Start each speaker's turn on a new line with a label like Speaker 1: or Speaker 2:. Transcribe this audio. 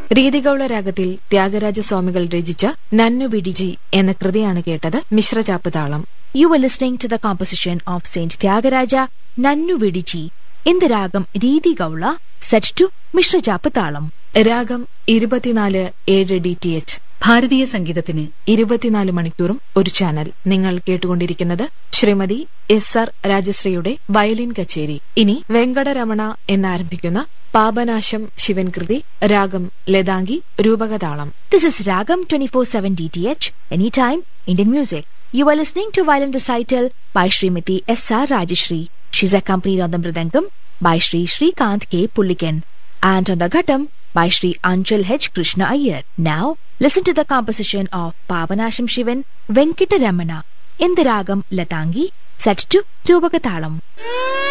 Speaker 1: രീതിഗൌള രാഗത്തിൽ ത്യാഗരാജ സ്വാമികൾ രചിച്ച നന്നു വിടിജി എന്ന കൃതിയാണ് കേട്ടത് മിശ്രചാപ്പ് താളം
Speaker 2: You were listening to the composition of Saint Tyagaraja Nannu Vidichi in the ragam Reedi Gaula set to Mishra Japatalam.
Speaker 1: രാഗം ഇരുപത്തിനാല് ഏഴ് ഡി ടി എച്ച്
Speaker 3: ഭാരതീയ സംഗീതത്തിന്
Speaker 1: ഇരുപത്തിനാല് മണിക്കൂറും ഒരു ചാനൽ നിങ്ങൾ കേട്ടുകൊണ്ടിരിക്കുന്നത് ശ്രീമതി എസ് ആർ രാജശ്രീയുടെ വയലിൻ കച്ചേരി ഇനി വെങ്കടരമണ എന്നാരംഭിക്കുന്ന പാപനാശം ശിവൻ കൃതി രാഗം ലതാംഗി രൂപകതാളം
Speaker 2: This is Ragam 24-7 DTH, anytime, Indian music. You are listening to violin recital by Srimati S.R. Rajashri. She's accompanied on the Mridangam by Sri Srikant K. Pullikan and on the Ghatam by Sri Anchal H. Krishna Iyer. Now, listen to the composition of Pavanasham Shivan Venkita Ramana in the Ragam Latangi set to Rupakatalam.